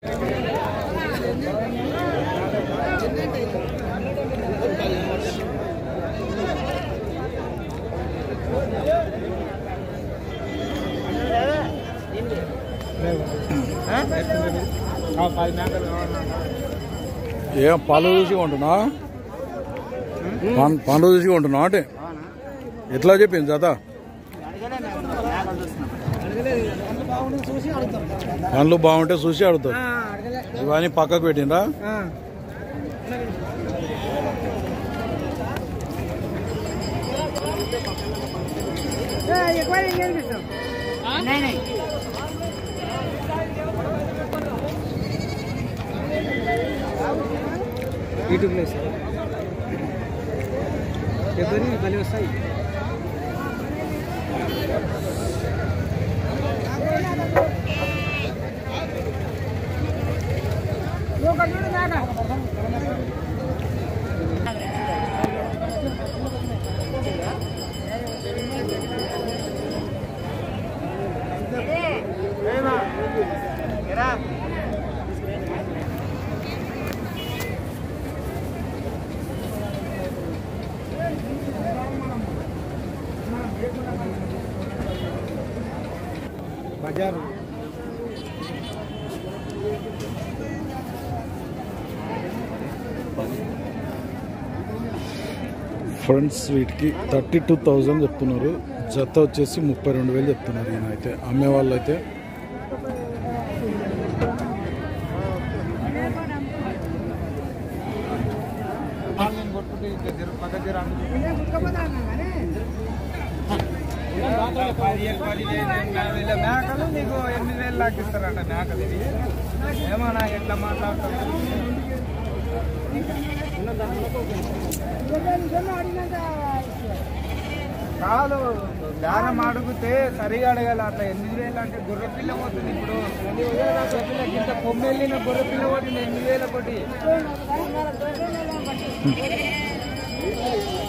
ఏం పళ్ళు చూసి కొంటున్నా పం- పండ్లు చూసి కొంటున్నా అంటే ఎట్లా చెప్పింది జత పండ్లు బాగుంటే చూసి అడుగుతారు ఇవన్నీ పక్కకు పెట్టిండ్రా नहीं नहीं యూట్యూబ్లో వస్తాయి ఫిబ్రవరి మళ్ళీ వస్తాయి బజారు ఫ్రెండ్స్ వీటికి థర్టీ టూ థౌజండ్ చెప్తున్నారు జత వచ్చేసి ముప్పై రెండు వేలు చెప్తున్నారు ఈయన అయితే అమ్మే వాళ్ళు అయితే మేకలు మీకు ఎనిమిది వేలు లాగా ఇస్తారట మేకలు ఇది ఏమో నాకు ఎట్లా మాట్లాడతారు కాదు దారం అడిగితే సరిగా అడగాలి అట్లా ఎనిమిది వేలు అంటే గొర్రె పిల్ల పోతుంది ఇప్పుడు గొర్రె పిల్లకి ఇంత కొమ్మెళ్ళిన గొర్రె పిల్ల పోతుంది ఎనిమిది వేల కోటి